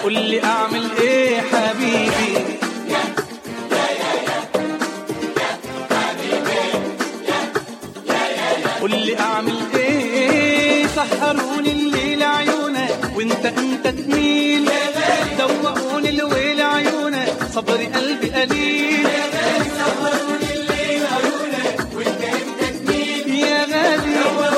قول لي اعمل ايه حبيبي قول لي اعمل ايه سحروني الليل عيونك وانت انت تميل دوقوني الويل عيونك صبري قلبي قليل يا غالي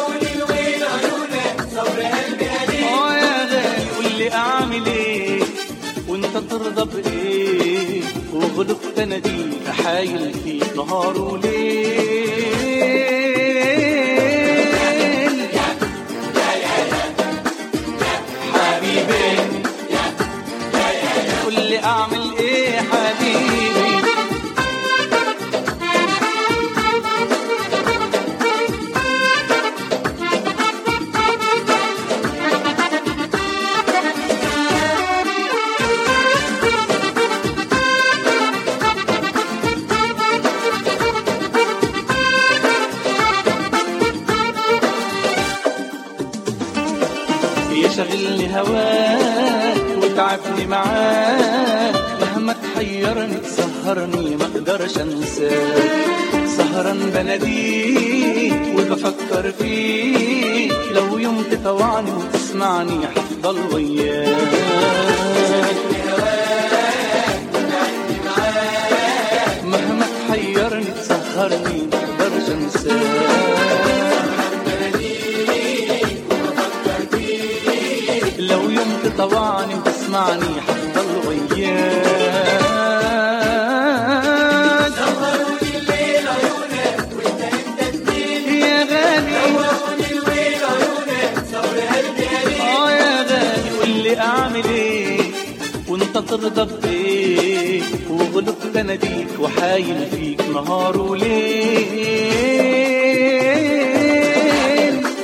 اه يا غالي قول لي اعمل ايه وانت ترضى بايه وغلقت انا دي احايل فيك نهار وليل حبيبي قول لي اعمل ايه حبيبي يشغلني هواك وتعبني معاك مهما تحيرني تسهرني ما اقدرش انساك سهران بناديك وبفكر فيك لو يوم تطوعني وتسمعني هفضل وياك مهما تحيرني تسهرني ما اقدرش انساك لو يوم تطوعني وتسمعني هفضل وياك يا غالي اه يا غالي قول لي اعمل ايه وانت ترضى بايه وغلبت اناديك وحايل فيك نهار وليل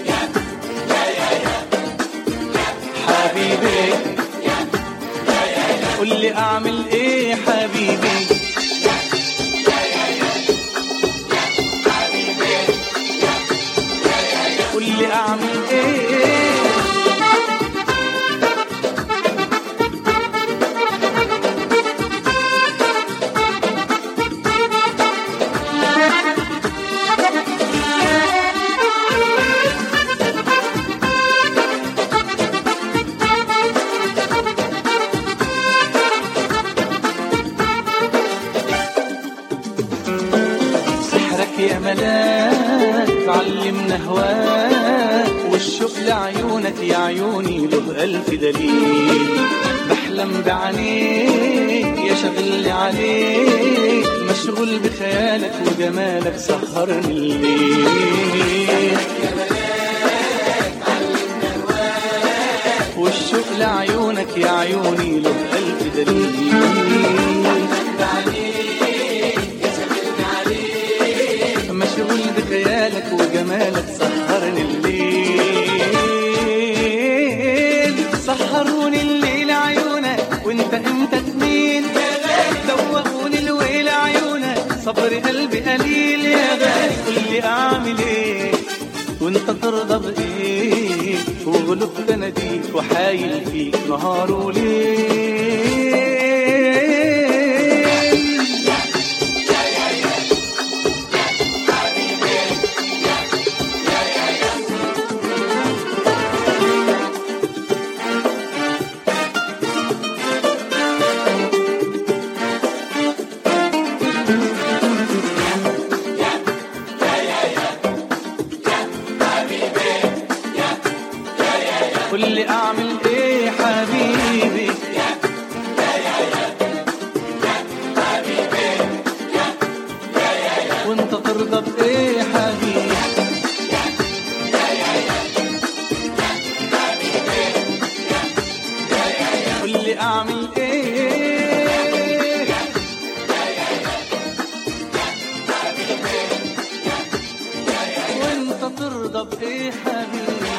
حبيبي قول لي اعمل ايه حبيبي قول لي اعمل ايه سحرك يا ملاك علمنا هواك والشوق لعيونك يا عيوني له ألف دليل بحلم بعينيك يا شغلي عليك مشغول بخيالك وجمالك سهرني الليل والشوق لعيونك يا عيوني له ألف دليل مشغول بخيالك وجمالك سهرني الليل سهروني الليل عيونك وانت انت تميل دوقوني الويل عيونك صبر قلبي قليل يا غالي قول لي اعمل ايه وانت ترضى بايه وغلبت اناديك وحايل فيك نهار وليل قول لي اعمل ايه حبيبي وانت ترضى بايه حبيبي قول لي اعمل ايه وانت ترضى بايه حبيبي